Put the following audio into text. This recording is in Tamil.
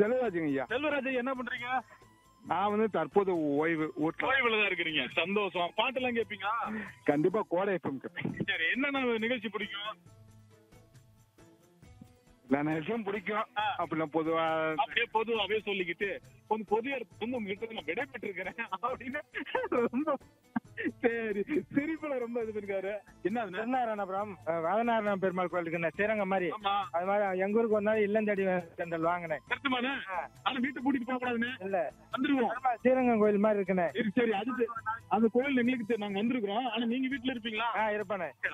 செல்வராஜுங்க ஐயா செல்வராஜ் ஐயா, என்ன பண்றீங்க நான் வந்து தற்போது ஓய்வு வீட்டுல ஓய்வுல தான் இருக்கிறீங்க சந்தோஷம் பாட்டெல்லாம் கேட்பீங்களா கண்டிப்பா கோடை எஃப்எம் கேட்பேன் சரி என்னென்ன நிகழ்ச்சி பிடிக்கும் எல்லா நிகழ்ச்சியும் பிடிக்கும் ஆ. அப்படிலாம் பொதுவா அப்படியே பொதுவாவே சொல்லிக்கிட்டு கொஞ்சம் பொது இடத்துல வந்து உங்ககிட்ட நான் விடை பெற்றிருக்கிறேன் அப்படின்னு ரொம்ப சரி சிரிப்புல ரொம்ப இது பண்ணிருக்காரு என்ன அதுண்ணே? திருநாராயணபுரம் வதநாராயண பெருமாள் கோயிலுக்கு ஸ்ரீரங்கம் மாதிரி ஆமா அது மாதிரி எங்க ஊருக்கு ஒரு நாள் இல்லந்தடி செண்டல் வாங்கினேன் கருத்துமாண்ணே ஆனா வீட்டை கூட்டிட்டு போக கூடாதுண்ணே இல்ல வந்துருவோம் ஆமா, ஸ்ரீரங்கம் கோயில் மாதிரி இருக்குண்ணே சரி, சரி அது சரி. அந்த கோயில் எங்களுக்கு தெரியும். நாங்க வந்திருக்கிறோம் ஆனா நீங்க வீட்டுல இருப்பீங்களா ஆ இருப்பானே